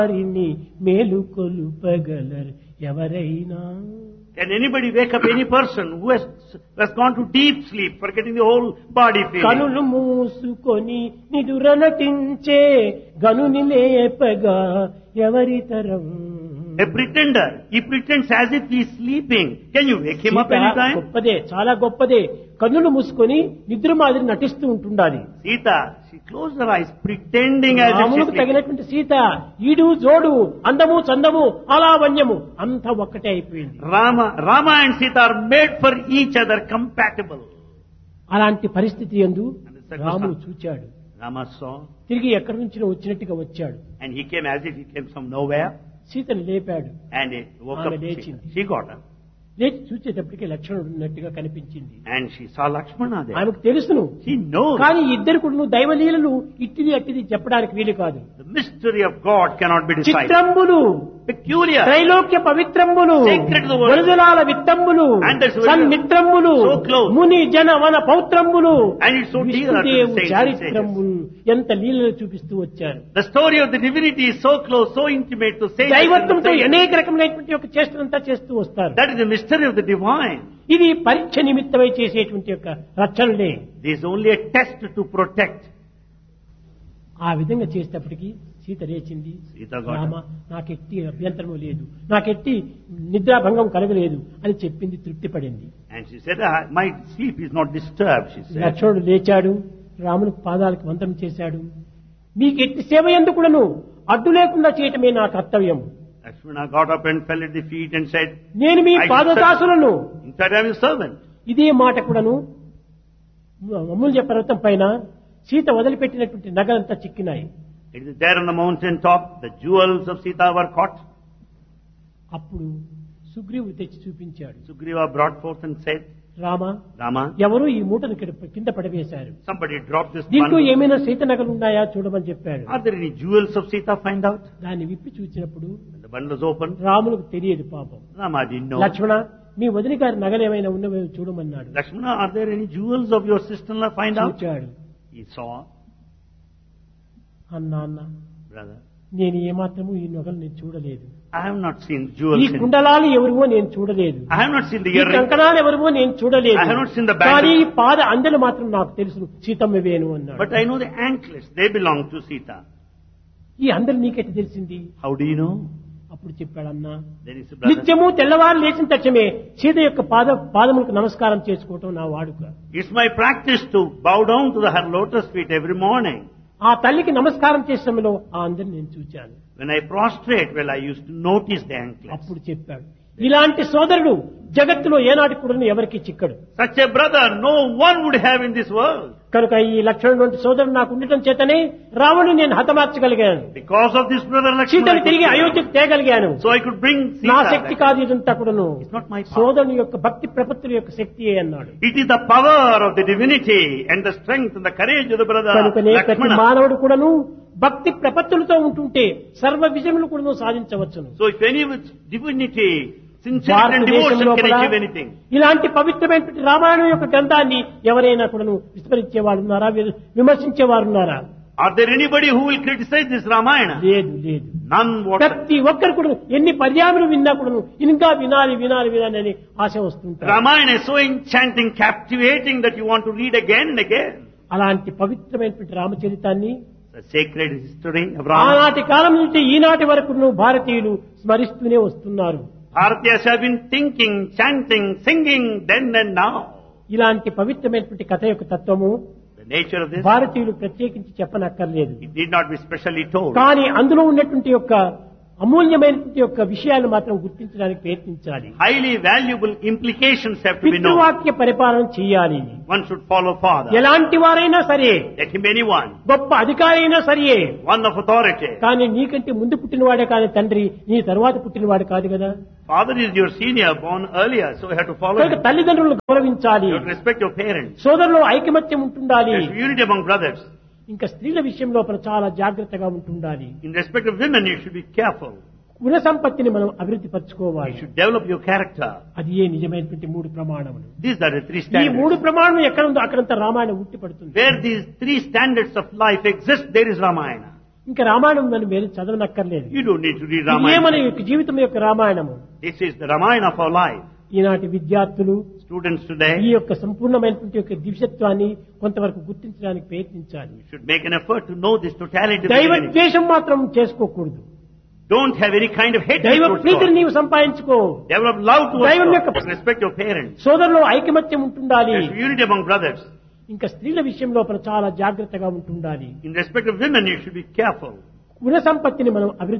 వారిని మేలుకొలుపగలరు ఎవరైనా Can anybody wake up any person who has, who has gone to deep sleep, forgetting the whole body feeling? కనులు మూసుకొని నిదుర నటించే గనుని లేపగా ఎవరి తరం A pretender, he pretends as if he is sleeping. Can you wake him up Sita anytime? గొప్పదే చాలా గొప్పదే కన్నులు మూసుకొని నిద్ర మాదిరి నటిస్తూ ఉంటుండాలి Sita, she closed her eyes, pretending as if she is రాములకు sleeping. తగినటువంటి సీత ఈడు జోడు అందము చందము అలావన్యము అంతా ఒక్కటే అయిపోయింది Rama, Rama and Sita are made for each other, compatible. అలాంటి పరిస్థితి ఎందు And the circumstance- రాముడు చూచాడు Rama saw, తిరిగి ఎక్కడి నుంచి వచ్చినట్టుగా వచ్చాడు and he came as if he came from nowhere, సీతను లేపాడు and he woke ఆమె up. She, లేచింది. she got up, లేచి చూసేటప్పటికి లక్షణుడు ఉన్నట్టుగా కనిపించింది and she saw Lakshmana there. ఆమెకు తెలుసును She knows కానీ ఇద్దరు కూడా దైవలీలలు ఇట్టిది అట్టిది చెప్పడానికి వీలు కాదు the mystery of God cannot be decided. చిత్రంబులు Peculiar. త్రైలోక్య పవిత్రంబులు Sacred to the world. వరదలాల విత్తంబులు And that's very- సన్మిత్రంబులు So close. ముని జన వన పౌత్రంబులు And it's so dear unto the విష్ణుదేవు saints and చారిత్రంబులు ఎంత లీలలు చూపిస్తూ వచ్చారు The story of the divinity is so close, so intimate to say. దైవత్వంతో అనేక రకమైనటువంటి ఒక చేష్టనంతా చేస్తూ వస్తారు That is the mystery of the divine. ఇది పరీక్ష నిమిత్తమై చేసేటువంటి యొక్క రచనలే This is only a test to protect. ఆ విధంగా చేసేటప్పటికి సీత లేచింది సీత got రామ నాకెట్టి అభ్యంతరము లేదు నాకెట్టి నిద్రాభంగం కలగలేదు అని చెప్పింది తృప్తి పడింది And she said, "Ah, my sleep is not disturbed, she said. లక్ష్మణుడు లేచాడు రామునికి పాదాలకు వందనం చేశాడు మీకు ఎట్టి సేవ ఎందుకుడను అడ్డు లేకుండా చేయటమే నా కర్తవ్యం Lakshmana got up and fell at the feet and said, నేను మీ I should పాదదాసులను In fact, I am a servant. ఇదే మాట కూడాను అమూల్య పర్వతం పైన Sita వదిలిపెట్టినటువంటి నగలంతా చిక్కినాయి It is there on the mountain top. The jewels of Sita were caught. అప్పుడు సుగ్రీవుడు తెచ్చి చూపించాడు Sugriva brought forth and said, Rama Rama, ఎవరు ఈ మూటను కింద- కింద పడవేశారు somebody dropped this దీంట్లో bundle. ఏమైనా సీత నగలు ఉన్నాయా చూడమని చెప్పాడు Are there any jewels of Sita? Find out. దాన్ని విప్పి చూసినప్పుడు When the bundle was opened, రాములకు తెలియదు పాపం Rama didn't know. లక్ష్మణ మీ వదిన గారి నగలు ఏమైనా ఉన్నవో చూడమన్నాడు Lakshmana, are there any jewels of your sister-in-law? Find out. చూచాడు He saw, అన్నా అన్న brother, నేను ఏమాత్రము ఈ నగలు నేను చూడలేదు I have not seen ఈ jewels in కుండలాలు ఎవరివో నేను చూడలేదు I have not seen the ఈ earring. కంకణాలు ఎవరివో నేను చూడలేదు I have not seen the bangles. కానీ ఈ పాద అందెలు మాత్రం నాకు తెలుసు సీతమ్మవేను అన్నాడు But I know the anklets. They belong to Sita. ఈ అందరు నీకెట్టి తెలిసింది How do you know? అప్పుడు చెప్పాడన్నా Then he said, brother, నిత్యము తెల్లవారు లేచిన తక్షమే సీత యొక్క పాద పాదములకు నమస్కారం చేసుకోవటం నా వాడుక it's my practice to bow down to the, her lotus feet every morning. ఆ తల్లికి నమస్కారం చేసే సమయంలో ఆ అందరిని నేను చూచాను When I prostrate, well, I used to notice the anklets. అప్పుడు చెప్పాడు ఇలాంటి సోదరుడు జగత్తులో ఏనాటి కూడా ఎవరికి చిక్కడు Such a brother no one would have in this world. కనుక ఈ లక్షణం వంటి సోదరుడు నాకు ఉండటం చేతనే రావణుని నేను హతమార్చగలిగాను Because of this brother Lakshmana, I సీతను could తిరిగి kill her. అయోధ్యకు తేగలిగాను so I could bring నా Sita. శక్తి back. కాదు ఇదంతా కూడాను It's not my power. సోదరుని యొక్క భక్తి ప్రపత్తుల యొక్క శక్తియే అన్నాడు It is the power of the divinity and the strength and the courage of the brother కనుకనే ప్రతి Lakshmana. మానవుడు కూడాను భక్తి ప్రపత్తులతో ఉంటుంటే సర్వ విజయములు కూడాను సాధించవచ్చును So if any with divinity, sincerity and devotion భారతదేశంలో can కూడా achieve anything. ఇలాంటి పవిత్రమైనటువంటి రామాయణం యొక్క గ్రంథాన్ని ఎవరైనా కూడాను విస్మరించేవారు ఉన్నారా వి- విమర్శించేవారు ఉన్నారా Are there anybody who will criticize this Ramayana? లేదు లేదు None whatever. ప్రతి ఒక్కరు కూడా ఎన్ని పర్యాములు విన్నా కూడా ఇంకా వినాలి వినాలి వినాలి అని ఆశ వస్తుంటారు Ramayana is so enchanting, captivating that you want to read again and again. అలాంటి పవిత్రమైనటువంటి రామచరితాన్ని The sacred history of Rama. ఆనాటి కాలం నుంచి ఈనాటి వరకు భారతీయులు స్మరిస్తూనే వస్తున్నారు Bharatiyas have been thinking, chanting, singing then and now. ఇలాంటి పవిత్రమైనటువంటి కథ యొక్క తత్వము The nature of this, భారతీయులు ప్రత్యేకించి చెప్పనక్కర్లేదు it need not be specially told. కానీ అందులో ఉన్నటువంటి యొక్క అమూల్యమైనటువంటి యొక్క విషయాలు మాత్రం గుర్తించడానికి ప్రయత్నించాలి Highly valuable implications have to be known. పితృవాక్య పరిపాలన చేయాలి One should follow father. ఎలాంటి వారైనా సరే Let him be anyone. గొప్ప అధికారి అయినా సరే One of authority. కానీ నీకంటే ముందు పుట్టినవాడే కానీ తండ్రి నీ తరువాత పుట్టినవాడు కాదు కదా Father is your senior, born earlier, so you have to follow కనుక him. తల్లిదండ్రులను గౌరవించాలి You have to respect your parents. సోదరులో ఐకమత్యం ఉంటుండాలి There's unity among brothers. ఇంకా స్త్రీల విషయం లోపల చాలా జాగ్రత్తగా ఉంటుండాలి In respect of women, you should be careful. గుణ సంపత్తిని మనం అభివృద్ధి You పరచుకోవాలి should develop your character. అది ఏ నిజమైనటువంటి మూడు ప్రమాణములు These are the three ఈ మూడు standards. ప్రమాణం ఎక్కడ ఉందో అక్కడంతా రామాయణం ఉట్టి పడుతుంది Where these three standards of life exist, there is Ramayana. ఇంకా రామాయణం మనం వేరే చదవనక్కర్లేదు You don't need to read ఇది మన Ramayana. యొక్క జీవితం యొక్క రామాయణము This is the Ramayana of our life. ఈనాటి విద్యార్థులు Students ఈ today యొక్క సంపూర్ణమైనటువంటి యొక్క దివ్యత్వాన్ని కొంతవరకు గుర్తించడానికి ప్రయత్నించాలి should make an effort to know this totality of the దైవ divinity. ద్వేషం మాత్రం చేసుకోకూడదు Don't have any kind of hatred దైవ towards ప్రీతిని God. నీవు సంపాదించుకో Develop love towards దైవం God. యొక్క- Respect your parents. సోదరులో ఐకమత్యం ఉంటుండాలి There's unity among brothers. ఇంకా స్త్రీల విషయం లోపల చాలా జాగ్రత్తగా ఉంటుండాలి In respect of women, you should be careful. గుణ సంపత్తిని మనం అభివృద్ధి